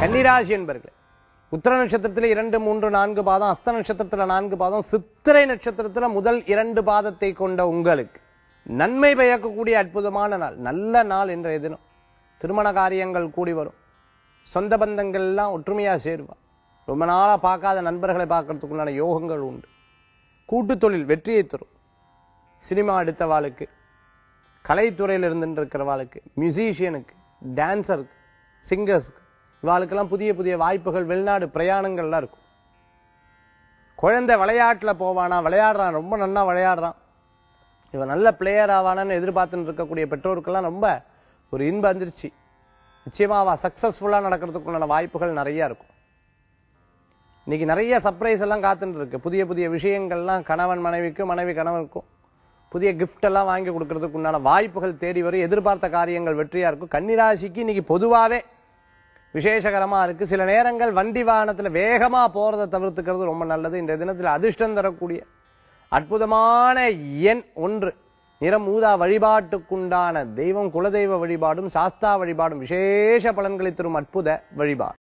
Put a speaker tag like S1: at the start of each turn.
S1: கன்னிராசி என்பர்களே உத்தர நட்சத்திரத்துல இரண்டு மூன்று நான்கு பாதம் அஸ்த நட்சத்திரத்துல நான்கு பாதம் சித்திரை நட்சத்திரத்துல முதல் இரண்டு பாதத்தை கொண்ட உங்களுக்கு நன்மை பயக்கக்கூடிய அற்புதமான நாள் நல்ல நாள் இன்றைய தினம் திருமண காரியங்கள் கூடி வரும் சொந்த பந்தங்கள் எல்லாம் ஒற்றுமையா சேருவா ரொம்ப நாளா பார்க்காத நண்பர்களை பார்க்கறதுக்குண்டான யோகங்கள் உண்டு கூட்டுத் தொழில் வெற்றியை தரும் சினிமா எடுத்தவாளுக்கு கலைத்துறையில் இருந்துட்டு இருக்கிறவாளுக்கு மியூசிஷியனுக்கு டான்சருக்கு சிங்கர்ஸ்க்கு இவாளுக்கெல்லாம் புதிய புதிய வாய்ப்புகள் வெளிநாடு பிரயாணங்கள்லாம் இருக்கும் குழந்தை விளையாட்டுல போவானா விளையாடுறான் ரொம்ப நல்லா விளையாடுறான் இவன் நல்ல பிளேயர் ஆவானான்னு எதிர்பார்த்துட்டு இருக்கக்கூடிய பெற்றோருக்கெல்லாம் ரொம்ப ஒரு இன்ப அதிர்ச்சி நிச்சயமா அவ சக்சஸ்ஃபுல்லா நடக்கிறதுக்குண்டான வாய்ப்புகள் நிறைய இருக்கும் இன்னைக்கு நிறைய சர்ப்ரைஸ் எல்லாம் காத்துட்டு இருக்கு புதிய புதிய விஷயங்கள்லாம் கணவன் மனைவிக்கும் மனைவி கணவனுக்கும் புதிய கிஃப்ட் எல்லாம் வாங்கி கொடுக்கறதுக்கு உண்டான வாய்ப்புகள் தேடி வரும் எதிர்பார்த்த காரியங்கள் வெற்றியா இருக்கும் கன்னிராசிக்கு இன்னைக்கு பொதுவாவே விசேஷகரமா இருக்கு சில நேரங்கள் வண்டி வாகனத்துல வேகமா போறதை தவிர்த்துக்கிறது ரொம்ப நல்லது இந்த தினத்துல அதிர்ஷ்டம் தரக்கூடிய அற்புதமான எண் ஒன்று நிறம் ஊதா வழிபாட்டுக்குண்டான தெய்வம் குலதெய்வ வழிபாடும் சாஸ்தா வழிபாடும் விசேஷ பலன்களை தரும் அற்புத வழிபாடு